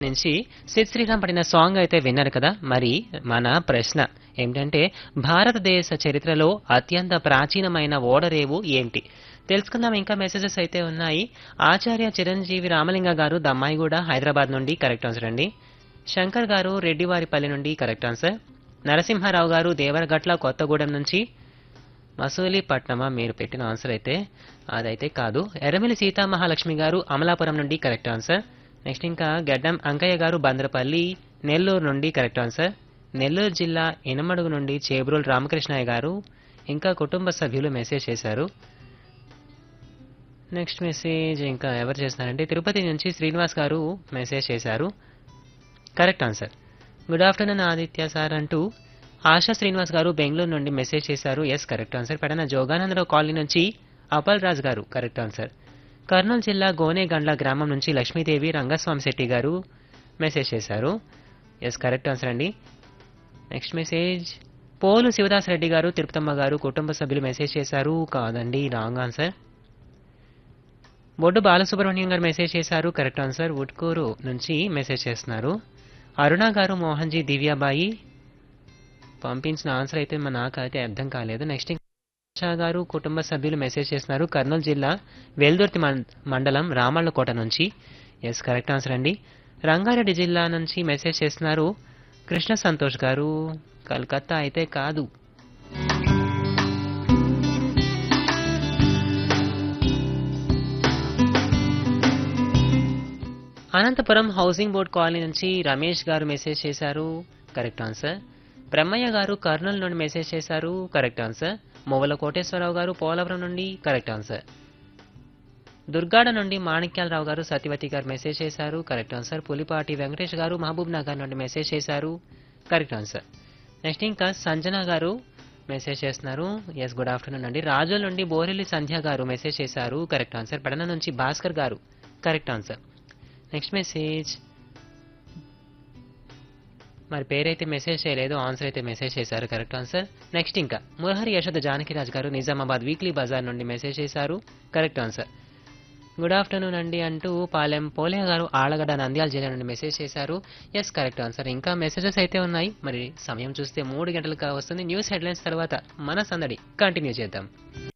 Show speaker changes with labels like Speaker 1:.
Speaker 1: నుంచి సిద్ శ్రీరామ్ పడిన సాంగ్ అయితే విన్నారు కదా మరి మన ప్రశ్న ఏమిటంటే భారతదేశ చరిత్రలో అత్యంత ప్రాచీనమైన ఓడరేవు ఏంటి తెలుసుకుందాం ఇంకా మెసేజెస్ అయితే ఉన్నాయి ఆచార్య చిరంజీవి రామలింగ గారు దమ్మాయిగూడ హైదరాబాద్ నుండి కరెక్ట్ ఆన్సర్ అండి శంకర్ గారు రెడ్డివారిపల్లి నుండి కరెక్ట్ ఆన్సర్ నరసింహారావు గారు దేవరగట్ల కొత్తగూడెం నుంచి మసూలిపట్నమా మీరు పెట్టిన ఆన్సర్ అయితే అదైతే కాదు ఎర్రమిలి సీతామహాలక్ష్మి గారు అమలాపురం నుండి కరెక్ట్ ఆన్సర్ నెక్స్ట్ ఇంకా గడ్డం అంకయ్య గారు బంద్రపల్లి నెల్లూరు నుండి కరెక్ట్ ఆన్సర్ నెల్లూరు జిల్లా ఇనమడుగు నుండి చేబ్రోల్ రామకృష్ణయ్య గారు ఇంకా కుటుంబ సభ్యులు మెసేజ్ చేశారు నెక్స్ట్ మెసేజ్ ఇంకా ఎవరు చేస్తున్నారంటే తిరుపతి నుంచి శ్రీనివాస్ గారు మెసేజ్ చేశారు correct answer good afternoon Aditya sir అంటూ ఆశా శ్రీనివాస్ గారు బెంగళూరు నుండి మెసేజ్ చేశారు yes correct answer Pedana Joganandarao colony నుంచి అపల్ రాజ్ గారు కరెక్ట్ ఆన్సర్ కర్నూలు జిల్లా గోనేగండ్ల గ్రామం నుంచి లక్ష్మీదేవి రంగస్వామి శెట్టి గారు మెసేజ్ చేశారు ఎస్ కరెక్ట్ ఆన్సర్ అండి నెక్స్ట్ మెసేజ్ పోలు శివదాస్ రెడ్డి గారు తిరుపతమ్మ గారు కుటుంబ సభ్యులు మెసేజ్ చేశారు కాదండి రాంగ్ ఆన్సర్ బొడ్డు బాలసుబ్రహ్మణ్యం గారు మెసేజ్ చేశారు కరెక్ట్ ఆన్సర్ ఉట్కూరు నుంచి మెసేజ్ చేస్తున్నారు అరుణ గారు మోహన్జీ దివ్యాబాయి పంపించిన ఆన్సర్ అయితే మా నాకైతే అర్థం కాలేదు నెక్స్ట్ షా గారు కుటుంబ సభ్యులు మెసేజ్ చేస్తున్నారు కర్నూలు జిల్లా వెల్దుర్తి మం- మండలం రామళ్ళకోట నుంచి ఎస్ కరెక్ట్ ఆన్సర్ అండి రంగారెడ్డి జిల్లా నుంచి మెసేజ్ చేస్తున్నారు కృష్ణ సంతోష్ గారు కలకత్తా అయితే కాదు అనంతపురం హౌసింగ్ బోర్డ్ కాలనీ నుంచి రమేష్ గారు మెసేజ్ చేశారు కరెక్ట్ ఆన్సర్ బ్రహ్మయ్య గారు కర్నూలు నుండి మెసేజ్ చేశారు కరెక్ట్ ఆన్సర్ మొవల కోటేశ్వరరావు గారు పోలవరం నుండి కరెక్ట్ ఆన్సర్ దుర్గాడ నుండి మాణిక్యాలరావు గారు సత్యవతి గారు మెసేజ్ చేశారు కరెక్ట్ ఆన్సర్ పులిపాటి వెంకటేష్ గారు మహబూబ్ నగర్ నుండి మెసేజ్ చేశారు కరెక్ట్ ఆన్సర్ నెక్స్ట్ ఇంకా సంజన గారు మెసేజ్ చేస్తున్నారు ఎస్ గుడ్ ఆఫ్టర్నూన్ అండి రాజుల నుండి బోరెల్లి సంధ్య గారు మెసేజ్ చేశారు కరెక్ట్ ఆన్సర్ పెడన నుంచి భాస్కర్ గారు కరెక్ట్ ఆన్సర్ నెక్స్ట్ మెసేజ్ మరి పేరైతే మెసేజ్ చేయలేదు ఆన్సర్ అయితే మెసేజ్ చేశారు కరెక్ట్ ఆన్సర్ నెక్స్ట్ ఇంకా మురహరి యశోద జానకిరాజ్ గారు నిజామాబాద్ వీక్లీ బజార్ నుండి మెసేజ్ చేశారు కరెక్ట్ ఆన్సర్ గుడ్ ఆఫ్టర్నూన్ అండి అంటూ పాలెం పోలే గారు ఆలగడ్డ నంద్యాల జిల్లా నుండి మెసేజ్ చేశారు ఎస్ కరెక్ట్ ఆన్సర్ ఇంకా మెసేజెస్ అయితే ఉన్నాయి మరి సమయం చూస్తే మూడు గంటలకు వస్తుంది న్యూస్ హెడ్లైన్స్ తర్వాత మన సందడి కంటిన్యూ చేద్దాం